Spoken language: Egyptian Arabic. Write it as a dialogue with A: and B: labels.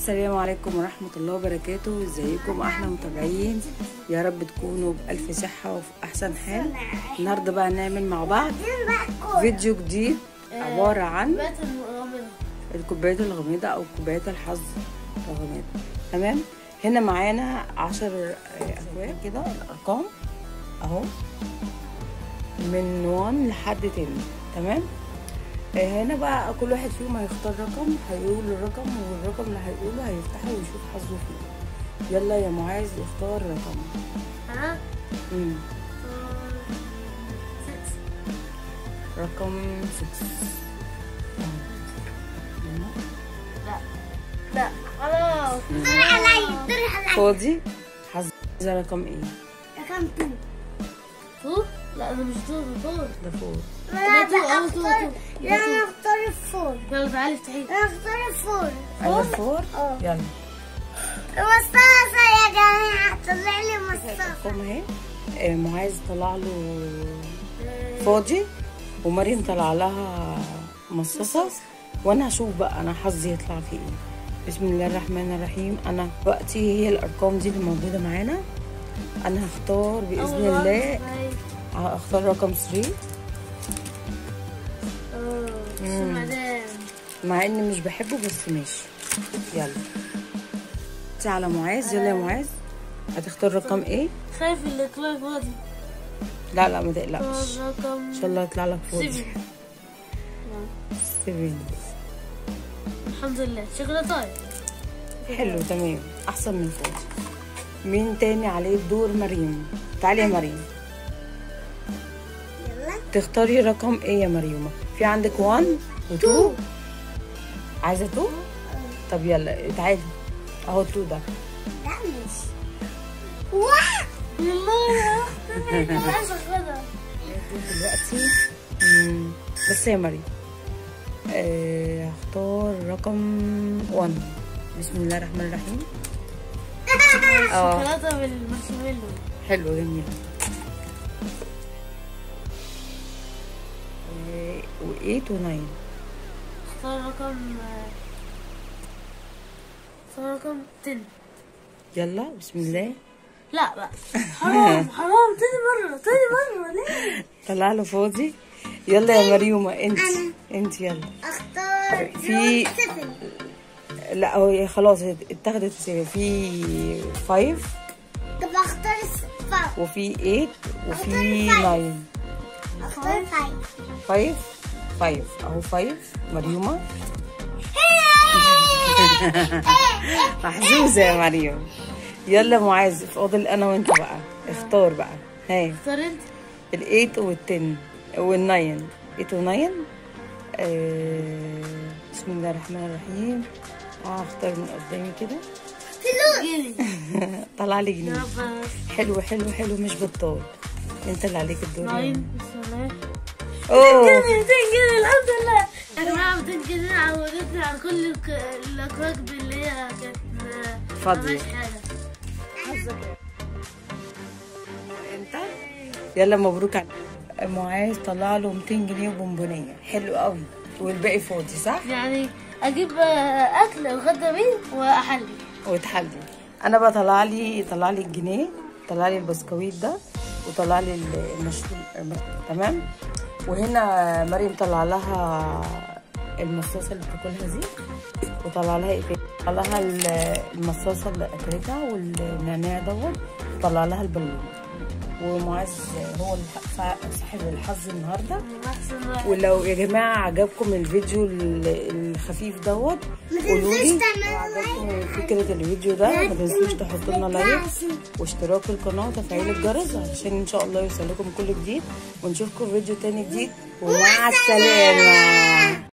A: السلام عليكم ورحمة الله وبركاته ازيكم احلى متابعين يا رب تكونوا بألف صحة وفي أحسن حال النهاردة بقى نعمل مع بعض فيديو جديد عبارة عن
B: بات الغامضة
A: الكوبايات الغميضة أو كوبايات الحظ الغميضة تمام هنا معانا عشر أكواب كده الأرقام أهو من 1 لحد 10 تمام آه، هنا بقى كل واحد فيهم هيختار رقم هيقول الرقم والرقم اللي هيقوله هيفتحه ويشوف حظه فيه يلا يا معاذ اختار رقم
B: أنا
A: مم.
B: ست
A: رقم 6
B: لا لا خلاص
A: فاضي حظ رقم ايه
C: رقم تو
B: طول لا أنا مش طول طول
A: ده فوق
C: انا
B: تو، أول تو،
C: اختار
B: تو.
C: لا انا اختار الفول
B: يلا تعالي افتحي
C: انا اختار الفول
A: انا فور
C: اه.
A: يلا
C: مصاصة يا جماعة طلع لي مصاصة
A: الارقام اهي آه، معاذ طلع له فاضي ومريم طلع لها مصاصة وانا هشوف بقى انا حظي يطلع في ايه بسم الله الرحمن الرحيم انا دلوقتي هي الارقام دي اللي موجوده معانا انا هختار باذن
B: أول
A: الله
B: واحدة معايا.
A: هختار رقم 3
B: اه
A: مم.
B: السمعدان
A: مع اني مش بحبه بس ماشي يلا انت على معاذ يلا يا معاذ هتختار رقم ايه
B: خايف اللي يطلع فاضي
A: لا لا ما تقلقش
B: اختار رقم
A: ان شاء الله يطلع لك فوق
B: سبعة.
A: سيفين
B: الحمد لله شكله طاير
A: حلو تمام احسن من فوق مين تاني عليه الدور مريم تعالي يا مريم
C: يلا
A: تختاري رقم ايه يا مريومه في عندك 1 و2 عايزه 2 طب يلا تعالي اهو 2 ده
C: لا مش واحد
B: والله يا اختي انا عايز اخدها
A: دلوقتي مم، بس يا مريم آه، هختار رقم 1 بسم الله الرحمن الرحيم اه
B: شوكولاته بالمارشميلو
A: حلو جميل و8 و9
B: اختار رقم اختار رقم 10
A: يلا بسم الله
B: لا بقى حرام حرام تاني مرة تاني مرة ليه؟
A: طلع له فاضي يلا يا مريومه انت انت يلا
C: اختار
A: في-
C: سفن
A: لا هو خلاص اتاخدت في 5
C: طب اختار الصفار
A: وفي 8 وفي 9
C: اختار فايف
A: 5 5 اهو 5 مريومه محظوظه يا مريم يلا معاذ فاضل انا وانت بقى اختار بقى ها
B: اختار انت
A: ال8 وال10 وال9 8 و9 آه بسم الله الرحمن الرحيم اه اختار من قدامي كده
B: جيلي
A: طلع لي
B: يا
A: جنيه
B: رب
A: حلو حلو حلو مش بطال انت اللي عليك الدور يلا.
B: ناين بسم الله
A: اوه
B: 200 جنيه الحمد لله يا جماعة 200 جنيه عودتني على كل الك- الأكواك اللي هي كانت ما-
A: فاضية.
B: ملهاش حاجة
A: انت يلا مبروك عليك معاذ طلع له 200 جنيه وبونبونيه حلو قوي والباقي فاضي صح
B: يعني أجيب آه، أكل أتغدى بيه وأحلي
A: وتحلي انا بقى طلع لي طلع لي الجنيه طلع لي البسكويت ده وطلع لي المشروب تمام وهنا مريم طلع لها المصاصه اللي بتاكلها دي وطلع لها ايه تاني؟ طلع لها ال- المصاصه اللي اكلتها والنعناع دوت وطلع لها البالون ومعاذ هو الح- صاحب الحظ النهارده
B: أحسن واحد.
A: ولو يا جماعه عجبكم الفيديو ال- الخفيف دوت قولوا لي
C: تعملوا
A: عجبكم فكره الفيديو ده ما تنسوش تحطوا لنا لايك واشتراك في القناه وتفعيل الجرس عشان ان شاء الله يوصل لكم كل جديد ونشوفكم في فيديو تاني جديد ومع السلامه